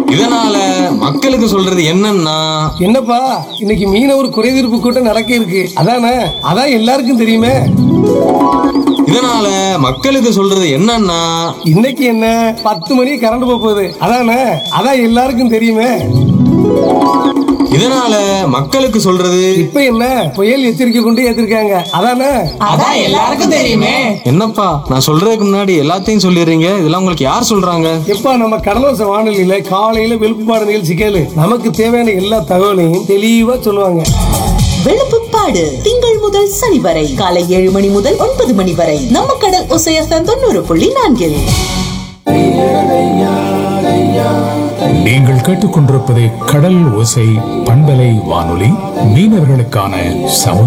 இதனால மக்களுக்கு சொல்றது என்னன்னா என்னப்பா இன்னைக்கு மீனவர் குறைதீர்ப்பு கூட்டம் நடக்க இருக்கு அதானே அதான் எல்லாருக்கும் தெரியுமே இதனால மக்களுக்கு சொல்றது என்னன்னா இன்னைக்கு என்ன பத்து மணி கரண்ட் போக போகுது அதானே அதான் எல்லாருக்கும் தெரியுமே இதனால மக்களுக்கு சொல்றது இப்ப என்ன புயல் எச்சரிக்கை கொண்டு ஏத்திருக்காங்க அதானே அதான் எல்லாருக்கும் தெரியுமே என்னப்பா நான் சொல்றதுக்கு முன்னாடி எல்லாத்தையும் சொல்லிடுறீங்க இதெல்லாம் உங்களுக்கு யார் சொல்றாங்க எப்பா நம்ம கடலோச வானொலியில காலையில வெளுப்புப்பாடு நிகழ்ச்சி கேளு நமக்கு தேவையான எல்லா தகவலையும் தெளிவா சொல்லுவாங்க வெளுப்புப்பாடு திங்கள் முதல் சனி வரை காலை ஏழு மணி முதல் ஒன்பது மணி வரை நம்ம கடல் ஒசையத்தன் தொண்ணூறு புள்ளி நான்கில் நீங்கள் கேட்டுக்கொண்டிருப்பது கடல் ஓசை பண்பலை வானொலி மீனவர்களுக்கான சமுதாய